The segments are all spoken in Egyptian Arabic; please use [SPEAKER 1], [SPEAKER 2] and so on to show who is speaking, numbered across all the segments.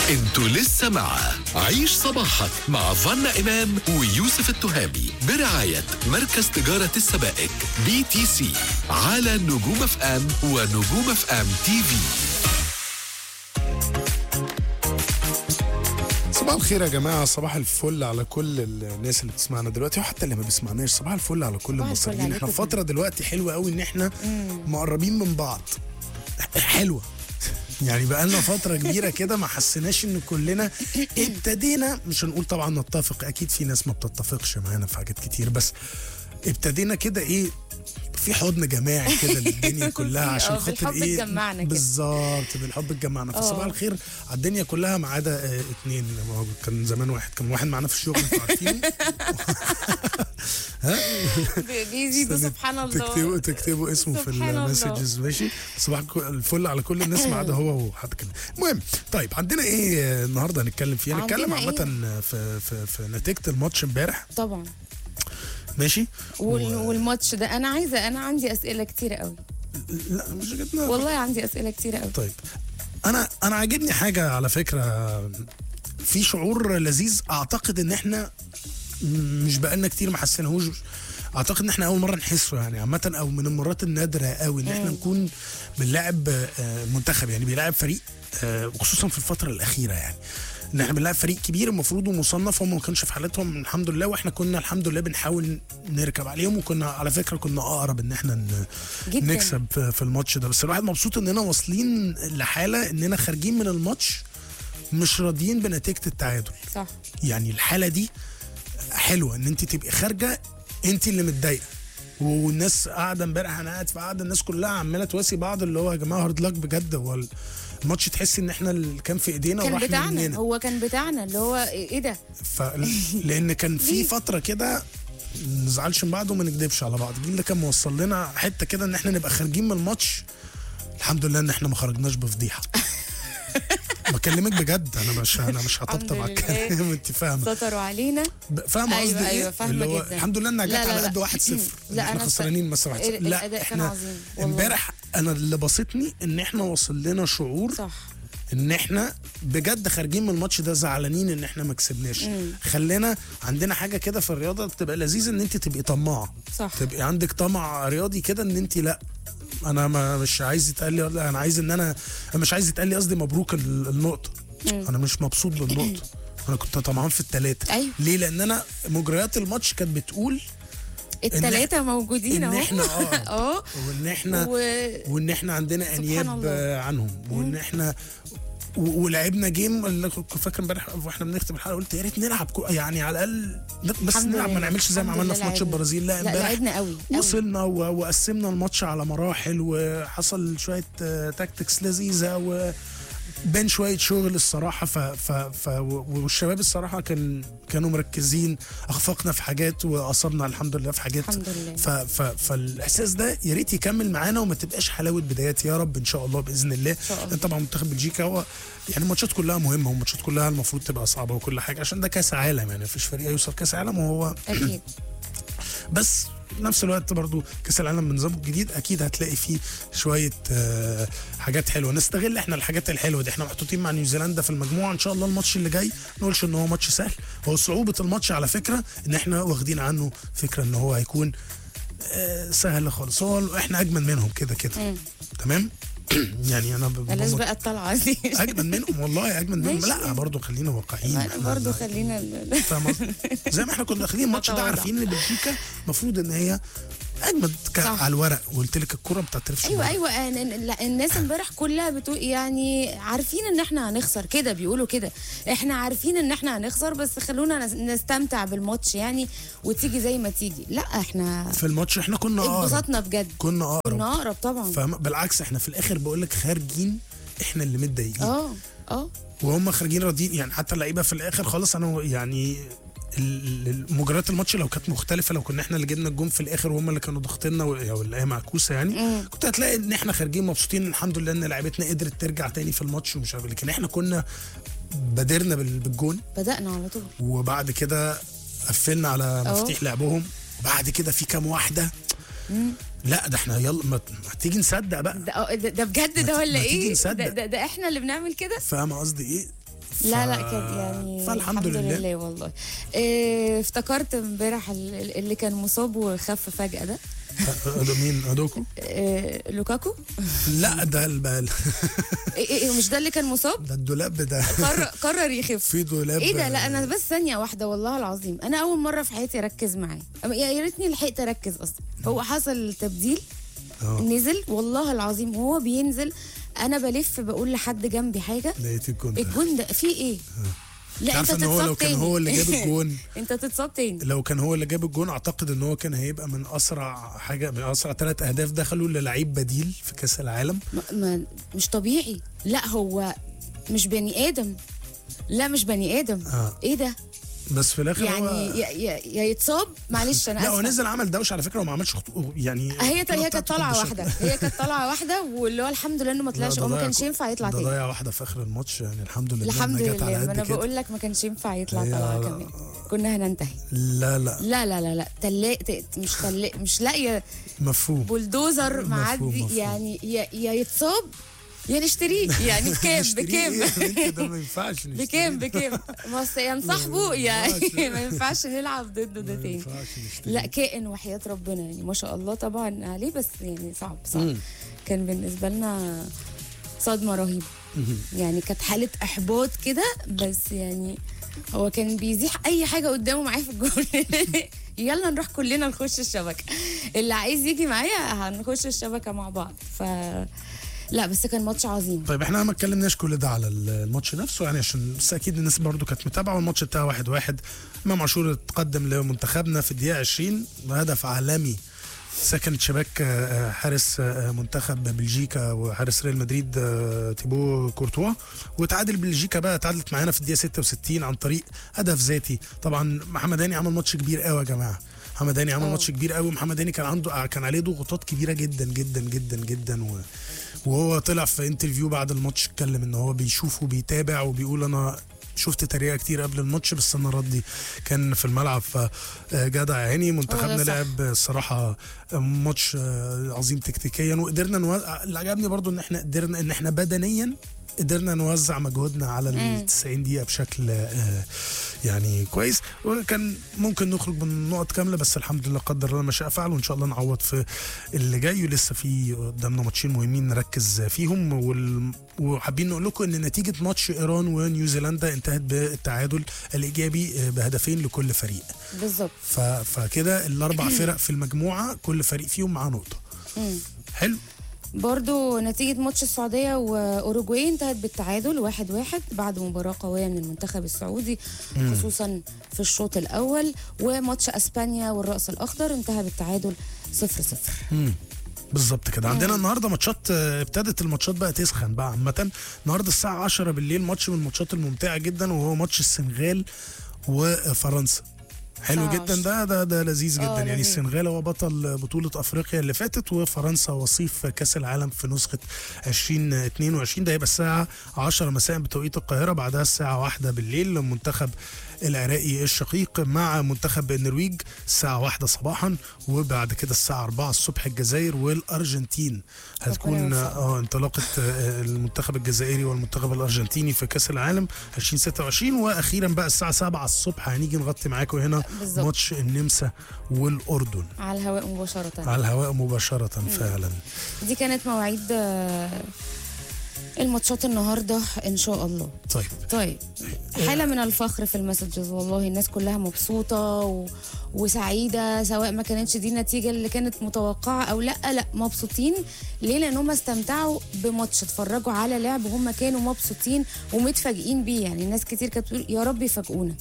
[SPEAKER 1] انتوا لسه مع عيش صباحك مع فنا إمام ويوسف التهامي برعاية مركز تجارة السبائك بي تي سي على نجوم اف ام ونجوم اف ام تي في
[SPEAKER 2] صباح الخير يا جماعة صباح الفل على كل الناس اللي بتسمعنا دلوقتي وحتى اللي ما بيسمعناش صباح الفل على كل
[SPEAKER 3] صباح
[SPEAKER 2] المصريين
[SPEAKER 3] الفل
[SPEAKER 2] احنا في
[SPEAKER 3] عليكم.
[SPEAKER 2] فترة دلوقتي حلوة قوي ان احنا مقربين من بعض حلوة يعني بقالنا فترة كبيرة كده ما حسيناش ان كلنا ابتدينا مش هنقول طبعا نتفق اكيد في ناس ما بتتفقش معانا في حاجات كتير بس ابتدينا كده ايه في حضن جماعي كده للدنيا كلها
[SPEAKER 3] في-
[SPEAKER 2] عشان
[SPEAKER 3] آه،
[SPEAKER 2] خاطر
[SPEAKER 3] بالحب
[SPEAKER 2] ايه
[SPEAKER 3] اتجمعنا كده.
[SPEAKER 2] بالظبط بالحب اتجمعنا فصباح
[SPEAKER 3] آه.
[SPEAKER 2] الخير على الدنيا كلها ما عدا آه، اتنين ما هو كان زمان واحد كان واحد معانا في الشغل انتوا عارفين
[SPEAKER 3] بيزيدوا سبحان الله
[SPEAKER 2] تكتبوا تكتبوا اسمه في
[SPEAKER 3] سبحان الله.
[SPEAKER 2] المسجز ماشي صباح الفل على كل الناس ما عدا هو وحد كده المهم طيب عندنا ايه آه، النهارده هنتكلم فيه هنتكلم
[SPEAKER 3] عندنا
[SPEAKER 2] عامه في في في نتيجه الماتش امبارح
[SPEAKER 3] طبعا
[SPEAKER 2] ماشي
[SPEAKER 3] وال- والماتش ده انا عايزه انا عندي اسئله كتيره قوي
[SPEAKER 2] لا مش جبنا
[SPEAKER 3] والله عندي اسئله كتيره قوي
[SPEAKER 2] طيب انا انا عاجبني حاجه على فكره في شعور لذيذ اعتقد ان احنا م- مش بقالنا كتير ما حسيناهوش اعتقد ان احنا اول مره نحسه يعني عامه او من المرات النادره قوي ان احنا نكون بنلاعب آه، منتخب يعني بيلاعب فريق آه، وخصوصا في الفتره الاخيره يعني ان احنا بنلاعب فريق كبير المفروض ومصنف هم ما كانش في حالتهم الحمد لله واحنا كنا الحمد لله بنحاول نركب عليهم وكنا على فكره كنا اقرب ان احنا ن-
[SPEAKER 3] جدا.
[SPEAKER 2] نكسب في في الماتش ده بس الواحد مبسوط اننا واصلين لحاله اننا خارجين من الماتش مش راضيين بنتيجه التعادل
[SPEAKER 3] صح
[SPEAKER 2] يعني الحاله دي حلوه ان انت تبقي خارجه انت اللي متضايقه والناس قاعده امبارح انا قاعد في قاعده الناس كلها عماله تواسي بعض اللي هو يا جماعه هارد لك بجد هو الماتش تحسي ان احنا اللي كان في ايدينا
[SPEAKER 3] كان
[SPEAKER 2] وراح
[SPEAKER 3] بتاعنا
[SPEAKER 2] مننا
[SPEAKER 3] هو كان بتاعنا اللي هو ايه ده
[SPEAKER 2] ف... لان كان في
[SPEAKER 3] ليه؟
[SPEAKER 2] فتره كده ما نزعلش من بعض وما نكدبش على بعض الجيل ده كان موصل لنا حته كده ان احنا نبقى خارجين من الماتش الحمد لله ان احنا ما خرجناش بفضيحه بكلمك بجد انا مش انا مش هطبطب على
[SPEAKER 3] الحمد لله.
[SPEAKER 2] الكلام انت فاهمه
[SPEAKER 3] ستروا علينا
[SPEAKER 2] ب- فاهمه
[SPEAKER 3] أيوة،
[SPEAKER 2] قصدي
[SPEAKER 3] أيوة،
[SPEAKER 2] ايه
[SPEAKER 3] فاهمة
[SPEAKER 2] اللي هو
[SPEAKER 3] جدا.
[SPEAKER 2] الحمد لله انها جت
[SPEAKER 3] لا، لا،
[SPEAKER 2] على
[SPEAKER 3] لا.
[SPEAKER 2] قد 1-0
[SPEAKER 3] لا،
[SPEAKER 2] احنا
[SPEAKER 3] أنا
[SPEAKER 2] خسرانين مثلا 1-0
[SPEAKER 3] ال-
[SPEAKER 2] لا
[SPEAKER 3] الأداء كان
[SPEAKER 2] احنا
[SPEAKER 3] عظيم، والله.
[SPEAKER 2] امبارح انا اللي بسطني ان احنا وصل لنا شعور
[SPEAKER 3] صح
[SPEAKER 2] ان احنا بجد خارجين من الماتش ده زعلانين ان احنا ما كسبناش خلينا عندنا حاجه كده في الرياضه بتبقى لذيذه ان انت تبقي طماعه
[SPEAKER 3] صح.
[SPEAKER 2] تبقي عندك طمع رياضي كده ان انت لا انا ما مش عايز يتقال لي لا انا عايز ان انا أنا مش عايز يتقال لي قصدي مبروك ال- النقطه انا مش مبسوط بالنقطه انا كنت طمعان في الثلاثه
[SPEAKER 3] أيوة.
[SPEAKER 2] ليه لان انا مجريات الماتش كانت بتقول
[SPEAKER 3] التلاتة موجودين
[SPEAKER 2] ان
[SPEAKER 3] اهو
[SPEAKER 2] احنا اه
[SPEAKER 3] اه
[SPEAKER 2] وان احنا
[SPEAKER 3] و...
[SPEAKER 2] وان احنا عندنا
[SPEAKER 3] سبحان
[SPEAKER 2] انياب
[SPEAKER 3] الله.
[SPEAKER 2] آه، عنهم وان احنا و- ولعبنا جيم اللي كنت فاكر امبارح واحنا بنختم الحلقه قلت يا ريت نلعب كو يعني على الاقل بس
[SPEAKER 3] الحمد
[SPEAKER 2] نلعب ما
[SPEAKER 3] لله.
[SPEAKER 2] نعملش زي ما
[SPEAKER 3] الحمد
[SPEAKER 2] عملنا
[SPEAKER 3] لله
[SPEAKER 2] في ماتش
[SPEAKER 3] لعبنا.
[SPEAKER 2] البرازيل لا
[SPEAKER 3] لا
[SPEAKER 2] امبارح
[SPEAKER 3] لعبنا قوي قوي.
[SPEAKER 2] وصلنا و- وقسمنا الماتش على مراحل وحصل شويه آه، تاكتكس لذيذه و بان شويه شغل الصراحه ف ف ف والشباب الصراحه كان كانوا مركزين اخفقنا في حاجات واصبنا الحمد لله في حاجات
[SPEAKER 3] الحمد لله.
[SPEAKER 2] ف ف فالاحساس ده يا ريت يكمل معانا وما تبقاش حلاوه بدايات يا رب ان شاء الله باذن الله
[SPEAKER 3] شاء الله.
[SPEAKER 2] لأن طبعا منتخب بلجيكا هو يعني الماتشات كلها مهمه والماتشات كلها المفروض تبقى صعبه وكل حاجه عشان ده كاس عالم يعني مفيش فريق يوصل كاس عالم وهو
[SPEAKER 3] اكيد
[SPEAKER 2] بس في نفس الوقت برضو كاس العالم بنظامه الجديد اكيد هتلاقي فيه شويه آه، حاجات حلوه نستغل احنا الحاجات الحلوه دي احنا محطوطين مع نيوزيلندا في المجموعه ان شاء الله الماتش اللي جاي ما نقولش ان هو ماتش سهل هو صعوبه الماتش على فكره ان احنا واخدين عنه فكره ان هو هيكون آه، سهل خالص هو احنا اجمل منهم كده كده تمام يعني انا ب-
[SPEAKER 3] بلاش
[SPEAKER 2] ب-
[SPEAKER 3] بقى الطلعة دي
[SPEAKER 2] اجمل منهم والله اجمل منهم
[SPEAKER 3] ماشي.
[SPEAKER 2] لا برضو خلينا واقعيين
[SPEAKER 3] أنا
[SPEAKER 2] إحنا-
[SPEAKER 3] برضه خلينا ال-
[SPEAKER 2] فاهم قصدي؟ زي ما احنا كنا داخلين الماتش ده
[SPEAKER 3] تواضع.
[SPEAKER 2] عارفين ان بلجيكا المفروض ان هي اجمد ك-
[SPEAKER 3] صح.
[SPEAKER 2] على الورق وقلت لك الكوره ما بتعترفش
[SPEAKER 3] ايوه
[SPEAKER 2] بالورق.
[SPEAKER 3] ايوه أنا- لا، الناس امبارح كلها بتقول يعني عارفين ان احنا هنخسر كده بيقولوا كده احنا عارفين ان احنا هنخسر بس خلونا نس- نستمتع بالماتش يعني وتيجي زي ما تيجي لا احنا
[SPEAKER 2] في الماتش احنا كنا اقرب
[SPEAKER 3] اتبسطنا بجد
[SPEAKER 2] كنا اقرب
[SPEAKER 3] كنا اقرب طبعا
[SPEAKER 2] فاهم بالعكس احنا في الاخر بقول لك خارجين احنا اللي متضايقين
[SPEAKER 3] اه اه
[SPEAKER 2] وهم خارجين راضيين يعني حتى اللعيبه في الاخر خلاص انا يعني ال- ال- مجريات الماتش لو كانت مختلفه لو كنا احنا اللي جبنا الجون في الاخر وهم اللي كانوا ضاغطيننا و- او اللي هي معكوسه يعني كنت هتلاقي ان احنا خارجين مبسوطين الحمد لله ان لعيبتنا قدرت ترجع تاني في الماتش ومش عارف لكن احنا كنا بادرنا بال- بالجون
[SPEAKER 3] بدأنا على طول
[SPEAKER 2] وبعد كده قفلنا على مفاتيح لعبهم وبعد كده في كام واحده لا ده احنا يلا ما ما تيجي نصدق بقى
[SPEAKER 3] ده, آه، ده, ده بجد ده
[SPEAKER 2] ما
[SPEAKER 3] ولا
[SPEAKER 2] تيجي
[SPEAKER 3] ايه
[SPEAKER 2] نصدق.
[SPEAKER 3] ده, ده, ده احنا اللي بنعمل كده
[SPEAKER 2] فاهم قصدي ايه
[SPEAKER 3] لا لا كان يعني
[SPEAKER 2] فالحمد لله.
[SPEAKER 3] لله والله إيه افتكرت امبارح ال- اللي كان مصاب وخف فجأة ده
[SPEAKER 2] أدو مين ادوكو
[SPEAKER 3] إيه لوكاكو
[SPEAKER 2] لا ده الب-
[SPEAKER 3] إيه إيه مش ده اللي كان مصاب
[SPEAKER 2] ده الدولاب ده
[SPEAKER 3] قرر قرر يخف
[SPEAKER 2] في دولاب
[SPEAKER 3] ايه ده لا انا بس ثانيه واحده والله العظيم انا اول مره في حياتي اركز معاه أما يا يا ريتني لحقت اركز اصلا هو حصل تبديل
[SPEAKER 2] آه.
[SPEAKER 3] نزل والله العظيم وهو بينزل انا بلف بقول لحد جنبي حاجه
[SPEAKER 2] لقيت الجون ده
[SPEAKER 3] الجون ده فيه ايه لا
[SPEAKER 2] عارفه
[SPEAKER 3] انت
[SPEAKER 2] ان هو
[SPEAKER 3] تتصاب
[SPEAKER 2] لو كان
[SPEAKER 3] تاني
[SPEAKER 2] هو اللي جاب الجون
[SPEAKER 3] انت تتصاب تاني
[SPEAKER 2] لو كان هو اللي جاب الجون اعتقد ان هو كان هيبقى من اسرع حاجه من اسرع ثلاث اهداف دخلوا للعيب بديل في كاس العالم
[SPEAKER 3] ما ما مش طبيعي لا هو مش بني ادم لا مش بني ادم
[SPEAKER 2] آه.
[SPEAKER 3] ايه ده
[SPEAKER 2] بس في الاخر
[SPEAKER 3] يعني
[SPEAKER 2] هو
[SPEAKER 3] يا, يا, يا يتصاب معلش انا
[SPEAKER 2] لا هو
[SPEAKER 3] اسفه
[SPEAKER 2] نزل عمل دوش على فكره وما عملش خطو يعني
[SPEAKER 3] هي
[SPEAKER 2] الكرة
[SPEAKER 3] هي كانت
[SPEAKER 2] بتاعته
[SPEAKER 3] طالعه
[SPEAKER 2] بالشكل-
[SPEAKER 3] واحده هي كانت طالعه واحده واللي هو الحمد لله انه ما طلعش
[SPEAKER 2] لا، ده
[SPEAKER 3] هو ما
[SPEAKER 2] ضيع
[SPEAKER 3] كانش
[SPEAKER 2] كو-
[SPEAKER 3] ينفع يطلع
[SPEAKER 2] ده
[SPEAKER 3] تاني
[SPEAKER 2] ضيع واحده في اخر الماتش يعني الحمد لله
[SPEAKER 3] الحمد
[SPEAKER 2] إنها جت على
[SPEAKER 3] لله ما
[SPEAKER 2] قد
[SPEAKER 3] انا
[SPEAKER 2] كده.
[SPEAKER 3] بقول لك ما كانش ينفع يطلع
[SPEAKER 2] هي-
[SPEAKER 3] طلعه كمان كنا هننتهي
[SPEAKER 2] لا لا
[SPEAKER 3] لا لا لا لا تلا... ت- مش تلا... مش لاقيه
[SPEAKER 2] مفهوم
[SPEAKER 3] بولدوزر
[SPEAKER 2] مفهوم،
[SPEAKER 3] معدي
[SPEAKER 2] مفهوم.
[SPEAKER 3] يعني يا, يا يتصاب يا نشتريه يعني بكام
[SPEAKER 2] نشتريه
[SPEAKER 3] بكام
[SPEAKER 2] إيه؟ انت ده ما ينفعش نشتريه.
[SPEAKER 3] بكام بكام ما أصل يا نصاحبه يعني
[SPEAKER 2] ينفعش.
[SPEAKER 3] ما ينفعش نلعب ضده ده
[SPEAKER 2] ما
[SPEAKER 3] تاني
[SPEAKER 2] ينفعش نشتريه.
[SPEAKER 3] لا كائن وحياة ربنا يعني ما شاء الله طبعا عليه بس يعني صعب صعب كان بالنسبة لنا صدمة رهيبة يعني كانت حالة إحباط كده بس يعني هو كان بيزيح أي حاجة قدامه معاه في الجول يلا نروح كلنا نخش الشبكة اللي عايز يجي معايا هنخش الشبكة مع بعض ف لا بس كان ماتش عظيم
[SPEAKER 2] طيب احنا ما اتكلمناش كل ده على الماتش نفسه يعني عشان بس اكيد الناس برضو كانت متابعه والماتش انتهى واحد واحد امام عاشور اتقدم لمنتخبنا في الدقيقه 20 بهدف عالمي سكنت شباك آه، حارس آه، منتخب بلجيكا وحارس ريال مدريد آه، تيبو كورتوا وتعادل بلجيكا بقى تعادلت معانا في الدقيقه 66 عن طريق هدف ذاتي طبعا محمد هاني عمل ماتش كبير قوي يا جماعه محمد هاني عمل
[SPEAKER 3] أوه.
[SPEAKER 2] ماتش كبير قوي محمد هاني كان عنده كان عليه ضغوطات كبيره جدا جدا جدا جدا و وهو طلع في انترفيو بعد الماتش اتكلم ان هو بيشوف وبيتابع وبيقول انا شفت تريقه كتير قبل الماتش بس انا ردي كان في الملعب فجدع عيني منتخبنا
[SPEAKER 3] صح.
[SPEAKER 2] لعب الصراحه ماتش عظيم تكتيكيا وقدرنا نو... اللي عجبني برضو ان احنا قدرنا ان احنا بدنيا قدرنا نوزع مجهودنا على ال 90 دقيقه بشكل آه، يعني كويس وكان ممكن نخرج من النقط كامله بس الحمد لله قدر الله ما شاء فعل وان شاء الله نعوض في اللي جاي ولسه في قدامنا ماتشين مهمين نركز فيهم وال... وحابين نقول لكم ان نتيجه ماتش ايران ونيوزيلندا انتهت بالتعادل الايجابي آه، بهدفين لكل فريق
[SPEAKER 3] بالظبط
[SPEAKER 2] ف... فكده الاربع فرق في المجموعه كل فريق فيهم معاه نقطه
[SPEAKER 3] مم.
[SPEAKER 2] حلو
[SPEAKER 3] برضو نتيجة ماتش السعودية وأوروجواي انتهت بالتعادل واحد واحد بعد مباراة قوية من المنتخب السعودي خصوصا في الشوط الأول وماتش أسبانيا والرأس الأخضر انتهى بالتعادل صفر صفر
[SPEAKER 2] بالظبط كده عندنا النهارده ماتشات آه، ابتدت الماتشات بقى تسخن بقى عامه النهارده الساعه 10 بالليل ماتش من الماتشات الممتعه جدا وهو ماتش السنغال وفرنسا حلو
[SPEAKER 3] الساعة
[SPEAKER 2] جدا ده ده ده لذيذ جدا
[SPEAKER 3] آه،
[SPEAKER 2] يعني
[SPEAKER 3] لذيذ.
[SPEAKER 2] السنغال هو بطل بطولة افريقيا اللي فاتت وفرنسا وصيف كاس العالم في نسخة 2022 ده هيبقى الساعة 10 مساء بتوقيت القاهرة بعدها الساعة 1 بالليل المنتخب العراقي الشقيق مع منتخب النرويج الساعة 1 صباحا وبعد كده الساعة 4 الصبح الجزائر والأرجنتين هتكون
[SPEAKER 3] يوفقك.
[SPEAKER 2] اه انطلاقة آه، المنتخب الجزائري والمنتخب الأرجنتيني في كأس العالم 2026 وأخيرا بقى الساعة 7 الصبح هنيجي نغطي معاكم هنا
[SPEAKER 3] بالظبط.
[SPEAKER 2] ماتش النمسا والأردن
[SPEAKER 3] على الهواء مباشرة
[SPEAKER 2] على الهواء مباشرة فعلا
[SPEAKER 3] دي كانت مواعيد آه، الماتشات النهاردة إن شاء الله
[SPEAKER 2] طيب
[SPEAKER 3] طيب حالة من الفخر في المسجز والله الناس كلها مبسوطة و... وسعيدة سواء ما كانتش دي النتيجة اللي كانت متوقعة أو لأ لأ مبسوطين ليه لأن هم استمتعوا بماتش اتفرجوا على لعب هم كانوا مبسوطين ومتفاجئين بيه يعني الناس كتير كانت بتقول يا رب يفاجئونا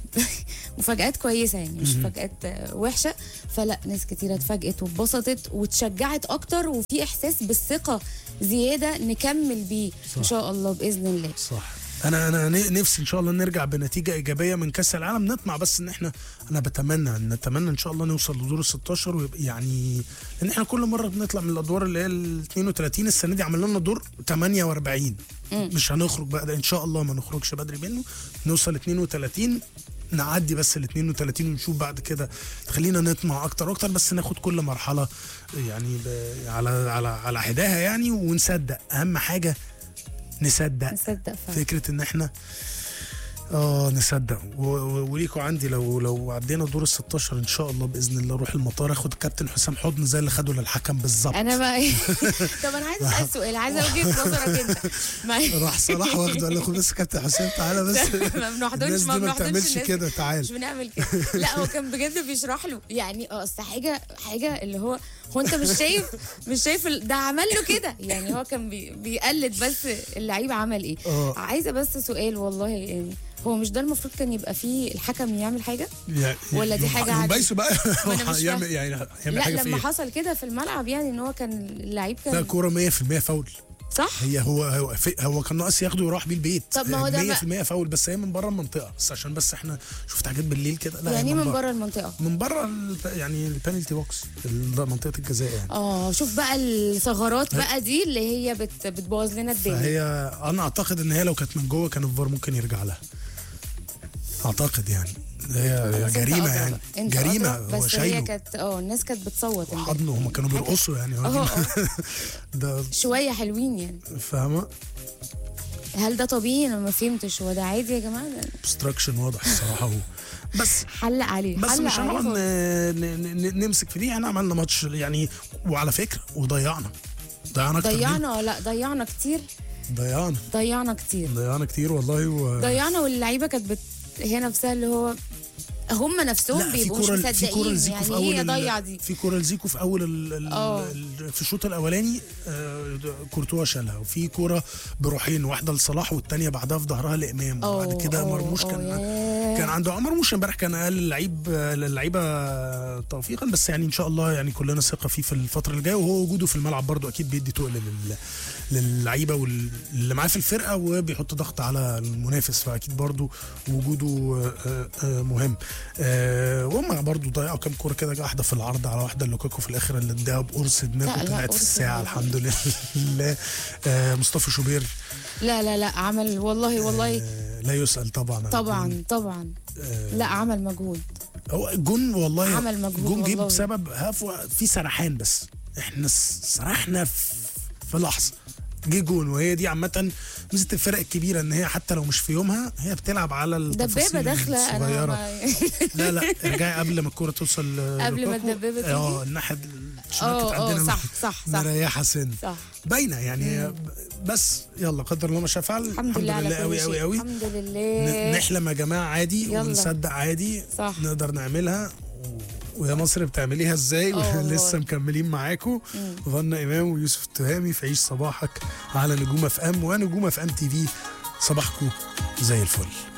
[SPEAKER 3] مفاجآت كويسة يعني مش مفاجآت آه، وحشة فلا ناس كتير اتفاجئت واتبسطت واتشجعت أكتر وفي إحساس بالثقة زيادة نكمل بيه إن شاء الله بإذن الله
[SPEAKER 2] صح انا انا ن- نفسي ان شاء الله نرجع بنتيجه ايجابيه من كاس العالم نطمع بس ان احنا انا بتمنى نتمنى ان شاء الله نوصل لدور ال 16 ويبقى يعني لان احنا كل مره بنطلع من الادوار اللي هي ال 32 السنه دي عملنا لنا دور 48 مش هنخرج بقى ده ان شاء الله ما نخرجش بدري منه نوصل 32 نعدي بس ال 32 ونشوف بعد كده تخلينا نطمع اكتر واكتر بس ناخد كل مرحله يعني ب... على على على حداها يعني ونصدق اهم حاجه نصدق
[SPEAKER 3] نصدق فعلا
[SPEAKER 2] فكره ان احنا اه نصدق و- و- وليكوا عندي لو لو عدينا دور ال 16 ان شاء الله باذن الله اروح المطار اخد كابتن حسام حضن زي اللي خده للحكم بالظبط
[SPEAKER 3] انا ما طب انا عايزه اسال سؤال عايزه وجهه نظرك انت ما
[SPEAKER 2] راح صلاح واخده قال له خد بس كابتن حسام تعالى بس
[SPEAKER 3] ما بنحضرش
[SPEAKER 2] الناس دي
[SPEAKER 3] ما
[SPEAKER 2] ما
[SPEAKER 3] بنحضرش
[SPEAKER 2] بتعملش
[SPEAKER 3] الناس
[SPEAKER 2] كده
[SPEAKER 3] مش
[SPEAKER 2] تعال
[SPEAKER 3] بنعمل كده لا هو كان بجد بيشرح له يعني اه اصل حاجه حاجه اللي هو هو انت مش شايف مش شايف ال- ده عمل له كده يعني هو كان بي بيقلد بس اللعيب عمل ايه
[SPEAKER 2] اه.
[SPEAKER 3] عايزه بس سؤال والله يعني هو مش ده المفروض كان يبقى فيه الحكم يعمل حاجه
[SPEAKER 2] يعني
[SPEAKER 3] ولا دي حاجة عادية؟
[SPEAKER 2] بايسو بقى
[SPEAKER 3] ما أنا مش
[SPEAKER 2] يعمل
[SPEAKER 3] فاهمة.
[SPEAKER 2] يعني يعمل
[SPEAKER 3] لا
[SPEAKER 2] حاجه في
[SPEAKER 3] لما
[SPEAKER 2] ايه
[SPEAKER 3] حصل كده في الملعب يعني ان هو كان اللعيب
[SPEAKER 2] لا
[SPEAKER 3] كان
[SPEAKER 2] كوره 100% فاول
[SPEAKER 3] صح
[SPEAKER 2] هي هو هو, في هو كان ناقص ياخده ويروح بيه البيت
[SPEAKER 3] طب ما هو ده
[SPEAKER 2] 100% فاول بس هي من بره المنطقه بس عشان بس احنا شفت حاجات بالليل كده لا هي
[SPEAKER 3] يعني من بره المنطقه
[SPEAKER 2] من بره ال- يعني البنالتي بوكس ال- منطقه الجزاء يعني
[SPEAKER 3] اه شوف بقى الثغرات بقى دي اللي هي بت بتبوظ لنا الدنيا
[SPEAKER 2] فهي انا اعتقد ان هي لو كانت من جوه كان الفار ممكن يرجع لها اعتقد يعني هي هي
[SPEAKER 3] بس أنت
[SPEAKER 2] جريمه
[SPEAKER 3] أدرى
[SPEAKER 2] يعني
[SPEAKER 3] بقى. أنت
[SPEAKER 2] جريمه
[SPEAKER 3] أدرى،
[SPEAKER 2] هو
[SPEAKER 3] بس هي
[SPEAKER 2] شايله
[SPEAKER 3] كانت اه الناس كانت بتصوت امبارح.
[SPEAKER 2] حضنه هم كانوا بيرقصوا يعني هو
[SPEAKER 3] اه
[SPEAKER 2] دي-
[SPEAKER 3] اه
[SPEAKER 2] ده
[SPEAKER 3] شويه حلوين يعني
[SPEAKER 2] فاهمه
[SPEAKER 3] هل ده طبيعي انا ما فهمتش هو ده عادي يا جماعه ده
[SPEAKER 2] ابستراكشن واضح الصراحه هو بس
[SPEAKER 3] حلق عليه
[SPEAKER 2] بس
[SPEAKER 3] حلق
[SPEAKER 2] مش
[SPEAKER 3] عليه
[SPEAKER 2] هنقعد
[SPEAKER 3] خالص.
[SPEAKER 2] ن- ن- ن- نمسك في دي احنا عملنا ماتش يعني وعلى فكره وضيعنا ضيعنا اكتر ضيعنا
[SPEAKER 3] ضيعنا لا ضيعنا كتير
[SPEAKER 2] ضيعنا
[SPEAKER 3] ضيعنا كتير
[SPEAKER 2] ضيعنا كتير والله و...
[SPEAKER 3] ضيعنا واللعيبه كانت بت... هي نفسها اللي هو هم نفسهم
[SPEAKER 2] لا في
[SPEAKER 3] بيبقوا مش
[SPEAKER 2] كوره في كوره
[SPEAKER 3] مصدقين
[SPEAKER 2] لزيكو
[SPEAKER 3] يعني
[SPEAKER 2] في اول
[SPEAKER 3] هي
[SPEAKER 2] ال-
[SPEAKER 3] ضيع دي
[SPEAKER 2] في كوره لزيكو في اول ال ال
[SPEAKER 3] اه.
[SPEAKER 2] ال في الشوط الاولاني آه، كورتوا شالها وفي كوره بروحين واحده لصلاح والثانيه بعدها في ظهرها لامام
[SPEAKER 3] اه،
[SPEAKER 2] وبعد كده
[SPEAKER 3] اه،
[SPEAKER 2] مرموش
[SPEAKER 3] اه،
[SPEAKER 2] كان
[SPEAKER 3] ياه.
[SPEAKER 2] كان عنده مرموش امبارح كان اقل اللعيب للعيبه توفيقا بس يعني ان شاء الله يعني كلنا ثقه فيه في الفتره الجايه وهو وجوده في الملعب برضو اكيد بيدي تقل لل- للعيبه واللي معاه في الفرقه وبيحط ضغط على المنافس فاكيد برضو وجوده آه، آه، مهم آه، وهم برضو ضيعوا كام كوره كده واحده في العرض على واحده لوكاكو في الاخر اللي اداها بقرص
[SPEAKER 3] لا،
[SPEAKER 2] دماغه
[SPEAKER 3] لا،
[SPEAKER 2] طلعت في
[SPEAKER 3] قرص
[SPEAKER 2] الساعه
[SPEAKER 3] دماغه.
[SPEAKER 2] الحمد لله آه، مصطفى شوبير
[SPEAKER 3] لا لا لا عمل والله والله
[SPEAKER 2] آه، لا يسال طبعا عن
[SPEAKER 3] طبعا طبعا
[SPEAKER 2] آه،
[SPEAKER 3] لا عمل مجهود
[SPEAKER 2] هو جون والله
[SPEAKER 3] عمل مجهود
[SPEAKER 2] جون جه
[SPEAKER 3] والله.
[SPEAKER 2] بسبب هفوة في سرحان بس احنا س- سرحنا في, في لحظه جه جون وهي دي عامة ميزة الفرق الكبيرة ان هي حتى لو مش في يومها هي بتلعب على التفاصيل
[SPEAKER 3] دبابه داخله انا
[SPEAKER 2] الصغيرة
[SPEAKER 3] ما-
[SPEAKER 2] لا لا ارجعي قبل ما الكورة توصل
[SPEAKER 3] قبل ما
[SPEAKER 2] لوكاكو.
[SPEAKER 3] الدبابة تيجي؟
[SPEAKER 2] اه الناحية الشمال
[SPEAKER 3] اه،
[SPEAKER 2] كانت
[SPEAKER 3] اه،
[SPEAKER 2] عندنا
[SPEAKER 3] صح، صح، صح.
[SPEAKER 2] مريحة سن
[SPEAKER 3] صح
[SPEAKER 2] باينة يعني بس يلا قدر الله ما شاء فعل
[SPEAKER 3] الحمد لله على كل
[SPEAKER 2] قوي
[SPEAKER 3] شيء
[SPEAKER 2] قوي قوي
[SPEAKER 3] الحمد
[SPEAKER 2] ن-
[SPEAKER 3] لله
[SPEAKER 2] نحلم يا جماعه عادي
[SPEAKER 3] يلا.
[SPEAKER 2] ونصدق عادي
[SPEAKER 3] صح.
[SPEAKER 2] نقدر نعملها و- ويا مصر بتعمليها ازاي
[SPEAKER 3] اه والله.
[SPEAKER 2] لسه مكملين معاكم ظن امام ويوسف التهامي في عيش صباحك على نجوم اف ام ونجوم اف ام تي في صباحكم زي الفل